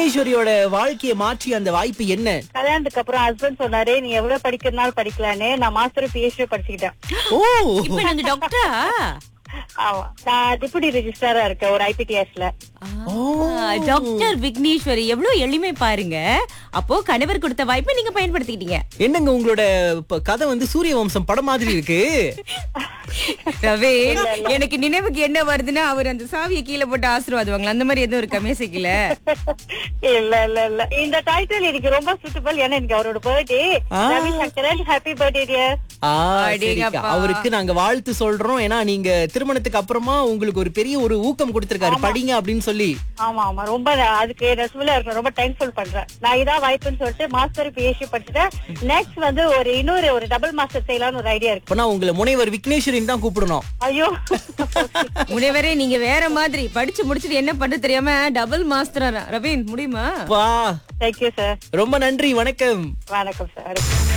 விக்னேஸ்வரியோட வாழ்க்கையை மாற்றிய அந்த வாய்ப்பு என்ன கல்யாணத்துக்கு அப்புறம் ஹஸ்பண்ட் சொன்னாரு நீ எவ்வளவு படிக்கிறதுனாலும் படிக்கலான்னு நான் மாஸ்டர் பிஹெச்டி படிச்சுக்கிட்டேன் ஓ இப்ப நாங்க டாக்டரா ஆமா நான் டிப்யூட்டி ரெஜிஸ்டரா இருக்கேன் ஒரு ஐபிடிஎஸ்ல டாக்டர் விக்னேஸ்வரி எவ்வளவு எளிமை பாருங்க அப்போ கணவர் கொடுத்த வாய்ப்பை நீங்க பயன்படுத்திக்கிட்டீங்க என்னங்க உங்களோட இப்ப கதை வந்து சூரிய வம்சம் படம் மாதிரி இருக்கு ரவி எனக்கு நினைவுக்கு என்ன வருதுன்னா அவர் அந்த சாவியை கீழே போட்டு ஆசீர்வாதுவாங்களா அந்த மாதிரி எதுவும் இருக்கா மேசைக்குல இல்ல இல்ல இல்ல இந்த டைட்டில் எனக்கு ரொம்ப சூட்டபிள் ஏன்னா எனக்கு அவரோட பர்த்டே ஆ. Ravi Sankaran happy birthday dear ஆ, அடேங்கப்பா. சரிக்கா. அவருக்கு நாங்க வாழ்த்து சொல்றோம் ஏன்னா நீங்க திருமணத்துக்கு அப்புறமா உங்களுக்கு ஒரு பெரிய ஒரு ஊக்கம் கொடுத்திருக்காரு படிங்க அப்படின்னு சொல்லி ஆமா ஆமா ரொம்ப நான் அதுக்கு ரெஸ்புல்லா இருக்கணும் ரொம்ப தேங்க்ஃபுல் பண்றேன் நான் இதான் வாய்ப்புன்னு சொல்லிட்டு மாஸ்டர் பிஹெச்டி படிச்சுட்டேன் நெக்ஸ்ட் வந்து ஒரு இன்னொரு ஒரு டபுள் மாஸ்டர் செய்யலாம்னு ஒரு ஐடியா இருக்கு அப்பனா உங்களை முனைவர் விக்னேஸ்வரின்னு தான் கூப்பிடணும் ஐயோ முனைவரே நீங்க வேற மாதிரி படிச்சு முடிச்சுட்டு என்ன பண்ண தெரியாம டபுள் மாஸ்டரா ரவீன் முடியுமா வா தேங்க்யூ சார் ரொம்ப நன்றி வணக்கம் வணக்கம் சார்